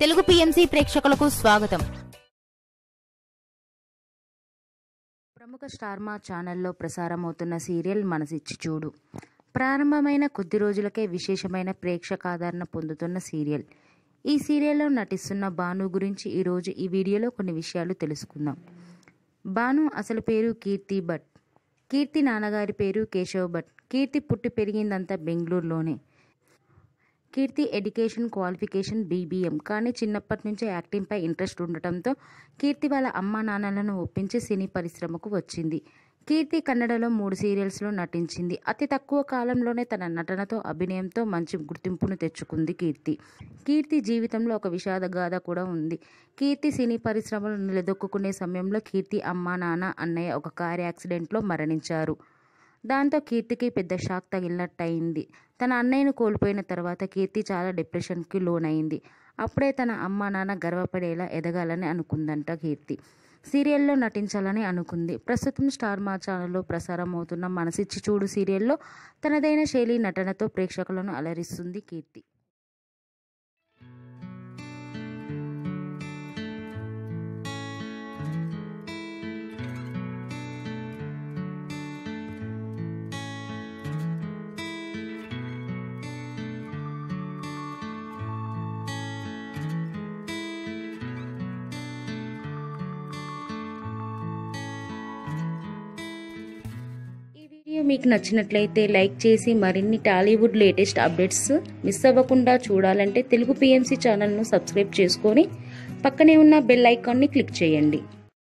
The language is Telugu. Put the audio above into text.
తెలుగు పిఎంసి ప్రేక్షకులకు స్వాగతం ప్రముఖ స్టార్మా ఛానల్లో ప్రసారమవుతున్న సీరియల్ మనసిచ్చి చూడు ప్రారంభమైన కొద్ది రోజులకే విశేషమైన ప్రేక్షకాదరణ పొందుతున్న సీరియల్ ఈ సీరియల్లో నటిస్తున్న భాను గురించి ఈరోజు ఈ వీడియోలో కొన్ని విషయాలు తెలుసుకుందాం భాను అసలు పేరు కీర్తి భట్ కీర్తి నాన్నగారి పేరు కేశవ్ భట్ కీర్తి పుట్టి పెరిగిందంతా బెంగళూరులోనే కీర్తి ఎడ్యుకేషన్ క్వాలిఫికేషన్ బీబీఎం కానీ చిన్నప్పటి నుంచే యాక్టింగ్పై ఇంట్రెస్ట్ ఉండటంతో కీర్తి వాళ్ళ అమ్మా నాన్నలను ఒప్పించి సినీ పరిశ్రమకు వచ్చింది కీర్తి కన్నడలో మూడు సీరియల్స్లో నటించింది అతి తక్కువ కాలంలోనే తన నటనతో అభినయంతో మంచి గుర్తింపును తెచ్చుకుంది కీర్తి కీర్తి జీవితంలో ఒక విషాద గాథ కూడా ఉంది కీర్తి సినీ పరిశ్రమలో నిలదొక్కునే సమయంలో కీర్తి అమ్మా నాన్న అన్నయ్య ఒక కార్ యాక్సిడెంట్లో మరణించారు దాంతో కీర్తికి పెద్ద షాక్ తగిలినట్టయింది తన అన్నయ్యను కోల్పోయిన తర్వాత కీర్తి చాలా డిప్రెషన్కి లోనైంది అప్పుడే తన అమ్మ నాన్న గర్వపడేలా ఎదగాలని అనుకుందంట కీర్తి సీరియల్లో నటించాలని అనుకుంది ప్రస్తుతం స్టార్ మా ఛానల్లో ప్రసారం అవుతున్న మనసిచ్చి చూడు సీరియల్లో తనదైన శైలి నటనతో ప్రేక్షకులను అలరిస్తుంది కీర్తి ఈ వీడియో మీకు నచ్చినట్లయితే లైక్ చేసి మరిన్ని టాలీవుడ్ లేటెస్ట్ అప్డేట్స్ మిస్ అవ్వకుండా చూడాలంటే తెలుగు పిఎంసి ఛానల్ను సబ్స్క్రైబ్ చేసుకొని పక్కనే ఉన్న బెల్ ఐకాన్ని క్లిక్ చేయండి